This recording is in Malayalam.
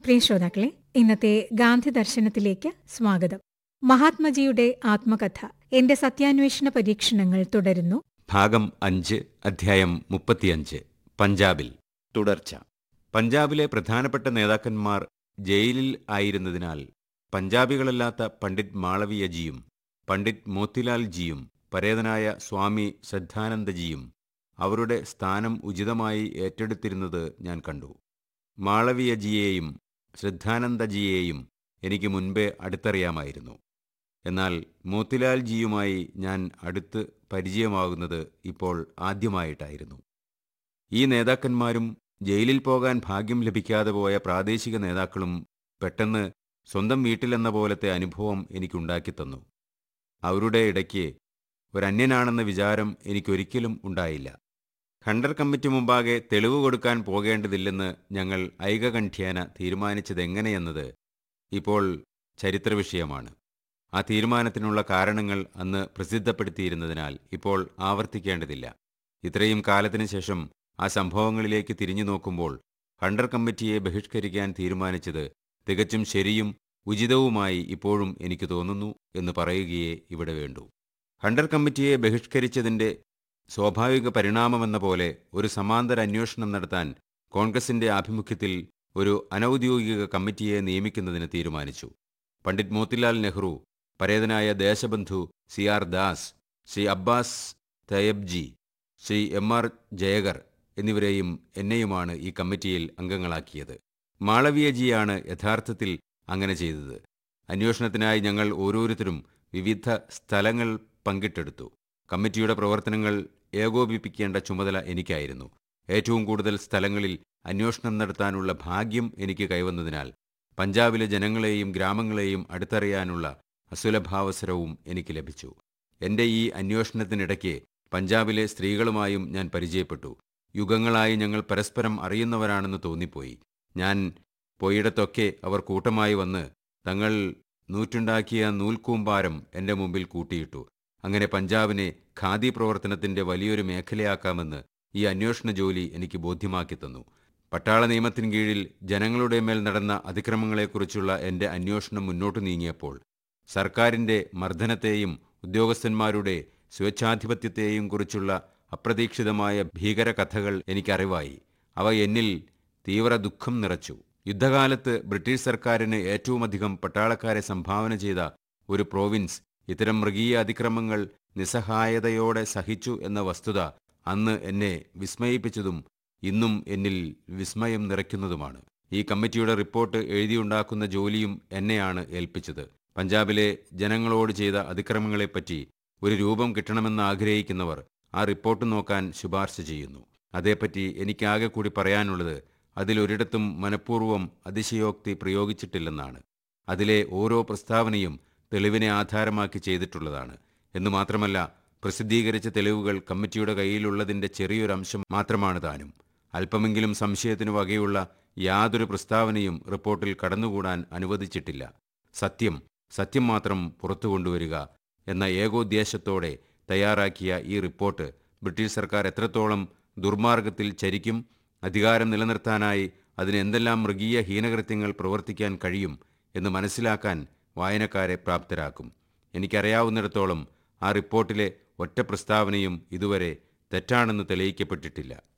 പ്രിയ ശ്രോതാക്കളെ ഇന്നത്തെ ഗാന്ധി ദർശനത്തിലേക്ക് സ്വാഗതം മഹാത്മജിയുടെ ആത്മകഥ എന്റെ സത്യാന്വേഷണ പരീക്ഷണങ്ങൾ തുടരുന്നു ഭാഗം അഞ്ച് അധ്യായം മുപ്പത്തിയഞ്ച് പഞ്ചാബിൽ തുടർച്ച പഞ്ചാബിലെ പ്രധാനപ്പെട്ട നേതാക്കന്മാർ ജയിലിൽ ആയിരുന്നതിനാൽ പഞ്ചാബികളല്ലാത്ത പണ്ഡിറ്റ് മാളവിയജിയും പണ്ഡിറ്റ് മോത്തിലാൽ ജിയും പരേതനായ സ്വാമി ശ്രദ്ധാനന്ദജിയും അവരുടെ സ്ഥാനം ഉചിതമായി ഏറ്റെടുത്തിരുന്നത് ഞാൻ കണ്ടു മാളവിയജിയെയും ശ്രദ്ധാനന്ദജിയെയും എനിക്ക് മുൻപേ അടുത്തറിയാമായിരുന്നു എന്നാൽ മോത്തിലാൽ ജിയുമായി ഞാൻ അടുത്ത് പരിചയമാകുന്നത് ഇപ്പോൾ ആദ്യമായിട്ടായിരുന്നു ഈ നേതാക്കന്മാരും ജയിലിൽ പോകാൻ ഭാഗ്യം ലഭിക്കാതെ പോയ പ്രാദേശിക നേതാക്കളും പെട്ടെന്ന് സ്വന്തം വീട്ടിലെന്ന പോലത്തെ അനുഭവം എനിക്കുണ്ടാക്കി തന്നു അവരുടെ ഇടയ്ക്ക് ഒരന്യനാണെന്ന വിചാരം എനിക്കൊരിക്കലും ഉണ്ടായില്ല ഖണ്ഡർ കമ്മിറ്റി മുമ്പാകെ തെളിവ് കൊടുക്കാൻ പോകേണ്ടതില്ലെന്ന് ഞങ്ങൾ ഐകകണ്ഠ്യേന തീരുമാനിച്ചതെങ്ങനെയെന്നത് ഇപ്പോൾ ചരിത്രവിഷയമാണ് ആ തീരുമാനത്തിനുള്ള കാരണങ്ങൾ അന്ന് പ്രസിദ്ധപ്പെടുത്തിയിരുന്നതിനാൽ ഇപ്പോൾ ആവർത്തിക്കേണ്ടതില്ല ഇത്രയും കാലത്തിനു ശേഷം ആ സംഭവങ്ങളിലേക്ക് തിരിഞ്ഞു നോക്കുമ്പോൾ ഹണ്ടർ കമ്മിറ്റിയെ ബഹിഷ്കരിക്കാൻ തീരുമാനിച്ചത് തികച്ചും ശരിയും ഉചിതവുമായി ഇപ്പോഴും എനിക്ക് തോന്നുന്നു എന്ന് പറയുകയേ ഇവിടെ വേണ്ടൂ ഹണ്ടർ കമ്മിറ്റിയെ ബഹിഷ്കരിച്ചതിന്റെ സ്വാഭാവിക പരിണാമമെന്ന പോലെ ഒരു സമാന്തര അന്വേഷണം നടത്താൻ കോൺഗ്രസിന്റെ ആഭിമുഖ്യത്തിൽ ഒരു അനൌദ്യോഗിക കമ്മിറ്റിയെ നിയമിക്കുന്നതിന് തീരുമാനിച്ചു പണ്ഡിറ്റ് മോത്തിലാൽ നെഹ്റു പരേതനായ Deshbandhu C R Das Shri Abbas Tyabji Shri M R Jayakar എന്നിവരെയും എന്നെയുമാണ് ഈ കമ്മിറ്റിയിൽ അംഗങ്ങളാക്കിയത് മാളവീയജിയാണ് യഥാർത്ഥത്തിൽ അങ്ങനെ ചെയ്തത് അന്വേഷണത്തിനായി ഞങ്ങൾ ഓരോരുത്തരും വിവിധ സ്ഥലങ്ങൾ പങ്കിട്ടെടുത്തു കമ്മിറ്റിയുടെ പ്രവർത്തനങ്ങൾ ഏകോപിപ്പിക്കേണ്ട ചുമതല എനിക്കായിരുന്നു ഏറ്റവും കൂടുതൽ സ്ഥലങ്ങളിൽ അന്വേഷണം നടത്താനുള്ള ഭാഗ്യം എനിക്ക് കൈവന്നതിനാൽ പഞ്ചാബിലെ ജനങ്ങളെയും ഗ്രാമങ്ങളെയും അടുത്തറിയാനുള്ള അസുലഭാവസരവും എനിക്ക് ലഭിച്ചു എന്റെ ഈ അന്വേഷണത്തിനിടയ്ക്ക് പഞ്ചാബിലെ സ്ത്രീകളുമായും ഞാൻ പരിചയപ്പെട്ടു യുഗങ്ങളായി ഞങ്ങൾ പരസ്പരം അറിയുന്നവരാണെന്ന് തോന്നിപ്പോയി ഞാൻ പോയിടത്തൊക്കെ അവർ കൂട്ടമായി വന്ന് തങ്ങൾ നൂറ്റുണ്ടാക്കിയ നൂൽക്കൂമ്പാരം എന്റെ മുമ്പിൽ കൂട്ടിയിട്ടു അങ്ങനെ പഞ്ചാബിനെ ഖാദി പ്രവർത്തനത്തിന്റെ വലിയൊരു മേഖലയാക്കാമെന്ന് ഈ അന്വേഷണ ജോലി എനിക്ക് ബോധ്യമാക്കി തന്നു പട്ടാള നിയമത്തിൻ കീഴിൽ ജനങ്ങളുടെ മേൽ നടന്ന അതിക്രമങ്ങളെക്കുറിച്ചുള്ള എന്റെ അന്വേഷണം മുന്നോട്ടു നീങ്ങിയപ്പോൾ സർക്കാരിന്റെ മർദ്ദനത്തെയും ഉദ്യോഗസ്ഥന്മാരുടെ സ്വേച്ഛാധിപത്യത്തെയും കുറിച്ചുള്ള അപ്രതീക്ഷിതമായ ഭീകരകഥകൾ എനിക്കറിവായി അവ എന്നിൽ തീവ്ര ദുഃഖം നിറച്ചു യുദ്ധകാലത്ത് ബ്രിട്ടീഷ് സർക്കാരിന് ഏറ്റവുമധികം പട്ടാളക്കാരെ സംഭാവന ചെയ്ത ഒരു പ്രോവിൻസ് ഇത്തരം മൃഗീയ അതിക്രമങ്ങൾ നിസ്സഹായതയോടെ സഹിച്ചു എന്ന വസ്തുത അന്ന് എന്നെ വിസ്മയിപ്പിച്ചതും ഇന്നും എന്നിൽ വിസ്മയം നിറയ്ക്കുന്നതുമാണ് ഈ കമ്മിറ്റിയുടെ റിപ്പോർട്ട് എഴുതിയുണ്ടാക്കുന്ന ജോലിയും എന്നെയാണ് ഏൽപ്പിച്ചത് പഞ്ചാബിലെ ജനങ്ങളോട് ചെയ്ത അതിക്രമങ്ങളെപ്പറ്റി ഒരു രൂപം കിട്ടണമെന്ന് ആഗ്രഹിക്കുന്നവർ ആ റിപ്പോർട്ട് നോക്കാൻ ശുപാർശ ചെയ്യുന്നു അതേപ്പറ്റി എനിക്കാകെ കൂടി പറയാനുള്ളത് അതിലൊരിടത്തും മനഃപൂർവ്വം അതിശയോക്തി പ്രയോഗിച്ചിട്ടില്ലെന്നാണ് അതിലെ ഓരോ പ്രസ്താവനയും തെളിവിനെ ആധാരമാക്കി ചെയ്തിട്ടുള്ളതാണ് എന്നു മാത്രമല്ല പ്രസിദ്ധീകരിച്ച തെളിവുകൾ കമ്മിറ്റിയുടെ കയ്യിലുള്ളതിന്റെ ചെറിയൊരംശം മാത്രമാണ് താനും അല്പമെങ്കിലും സംശയത്തിനു വകയുള്ള യാതൊരു പ്രസ്താവനയും റിപ്പോർട്ടിൽ കടന്നുകൂടാൻ അനുവദിച്ചിട്ടില്ല സത്യം സത്യം മാത്രം പുറത്തു കൊണ്ടുവരിക എന്ന ഏകോദ്ദേശത്തോടെ തയ്യാറാക്കിയ ഈ റിപ്പോർട്ട് ബ്രിട്ടീഷ് സർക്കാർ എത്രത്തോളം ദുർമാർഗത്തിൽ ചരിക്കും അധികാരം നിലനിർത്താനായി അതിന് എന്തെല്ലാം മൃഗീയ ഹീനകൃത്യങ്ങൾ പ്രവർത്തിക്കാൻ കഴിയും എന്ന് മനസ്സിലാക്കാൻ വായനക്കാരെ പ്രാപ്തരാക്കും എനിക്കറിയാവുന്നിടത്തോളം ആ റിപ്പോർട്ടിലെ ഒറ്റ പ്രസ്താവനയും ഇതുവരെ തെറ്റാണെന്ന് തെളിയിക്കപ്പെട്ടിട്ടില്ല